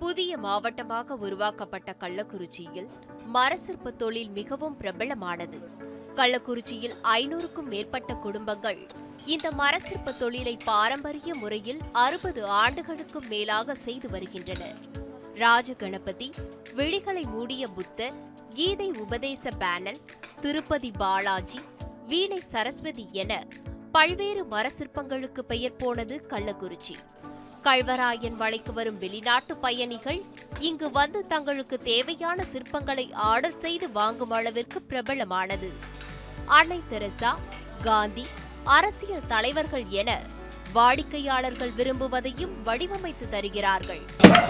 புதிய மாவட்டமாக உருவாக்கப்பட்ட கள்ளக்குறிச்சியில் மரசிற்ப தொழில் மிகவும் பிரபலமானது கள்ளக்குறிச்சியில் ஐநூறுக்கும் மேற்பட்ட குடும்பங்கள் இந்த மரசிற்ப தொழிலை பாரம்பரிய முறையில் அறுபது ஆண்டுகளுக்கும் மேலாக செய்து வருகின்றனர் ராஜ கணபதி விழிகளை மூடிய புத்தர் கீதை உபதேச பேனல் திருப்பதி பாலாஜி வீணை சரஸ்வதி என பல்வேறு மரசிற்பங்களுக்கு பெயர் போனது கள்ளக்குறிச்சி கல்வராயன் மலைக்கு வரும் வெளிநாட்டு பயணிகள் இங்கு வந்து தங்களுக்கு தேவையான சிற்பங்களை ஆர்டர் செய்து வாங்கும் அளவிற்கு பிரபலமானது அன்னை தெரசா காந்தி அரசியல் தலைவர்கள் என வாடிக்கையாளர்கள் விரும்புவதையும் வடிவமைத்து தருகிறார்கள்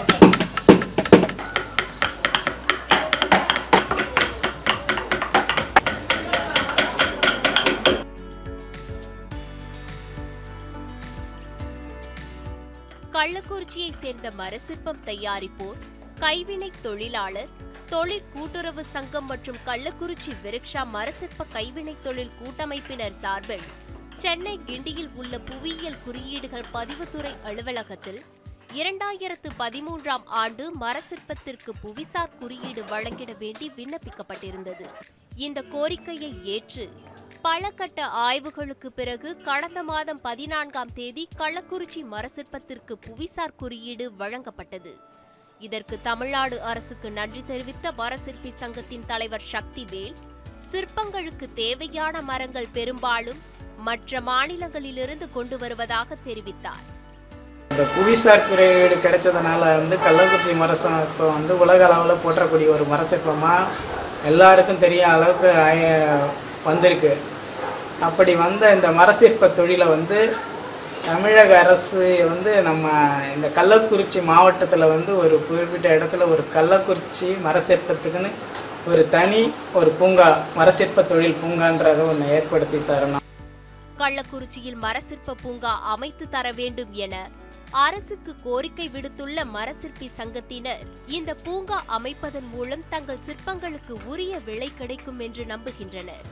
கள்ளக்குறிச்சியை சேர்ந்த மரசிற்பம் தயாரிப்போர் கைவினை தொழிலாளர் தொழில் கூட்டுறவு சங்கம் மற்றும் கள்ளக்குறிச்சி விருக்ஷா மரசிற்ப கைவினை தொழில் கூட்டமைப்பினர் சார்பில் சென்னை கிண்டியில் உள்ள புவியியல் குறியீடுகள் பதிவுத்துறை அலுவலகத்தில் இரண்டாயிரத்து பதிமூன்றாம் ஆண்டு மரசிற்பத்திற்கு புவிசார் குறியீடு வழங்கிட வேண்டி விண்ணப்பிக்கப்பட்டிருந்தது இந்த கோரிக்கையை ஏற்று பல கட்ட ஆய்வுகளுக்கு பிறகு கடந்த மாதம் பதினான்காம் தேதி கள்ளக்குறிச்சி மரசிற்பத்திற்கு புவிசார் குறியீடு வழங்கப்பட்டது இதற்கு தமிழ்நாடு அரசுக்கு நன்றி தெரிவித்த மரசிற்பி சங்கத்தின் தலைவர் சக்திவேல் சிற்பங்களுக்கு தேவையான மரங்கள் பெரும்பாலும் மற்ற மாநிலங்களிலிருந்து கொண்டு வருவதாக தெரிவித்தார் இந்த புவிசார் குறியீடு கிடைச்சதுனால வந்து கள்ளக்குறிச்சி மரசிற்பம் வந்து உலக அளவில் போற்றக்கூடிய ஒரு மரசிற்பமாக எல்லாருக்கும் தெரிய அளவுக்கு ஆய- வந்திருக்கு அப்படி வந்த இந்த மரசிற்ப தொழிலை வந்து தமிழக அரசு வந்து நம்ம இந்த கள்ளக்குறிச்சி மாவட்டத்தில் வந்து ஒரு குறிப்பிட்ட இடத்துல ஒரு கள்ளக்குறிச்சி மரசிற்பத்துக்குன்னு ஒரு தனி ஒரு பூங்கா மரசிற்ப தொழில் பூங்கான்றதை ஒன்று ஏற்படுத்தி தரணும் கள்ளக்குறிச்சியில் மரசிற்ப பூங்கா அமைத்து தர வேண்டும் என அரசுக்கு கோரிக்கை விடுத்துள்ள மரசிற்பி சங்கத்தினர் இந்த பூங்கா அமைப்பதன் மூலம் தங்கள் சிற்பங்களுக்கு உரிய விலை கிடைக்கும் என்று நம்புகின்றனர்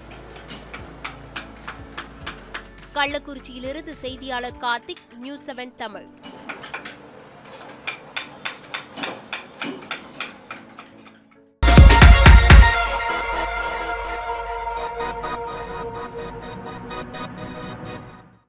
கள்ளக்குறிச்சியிலிருந்து செய்தியாளர் கார்த்திக் நியூஸ் செவன் தமிழ்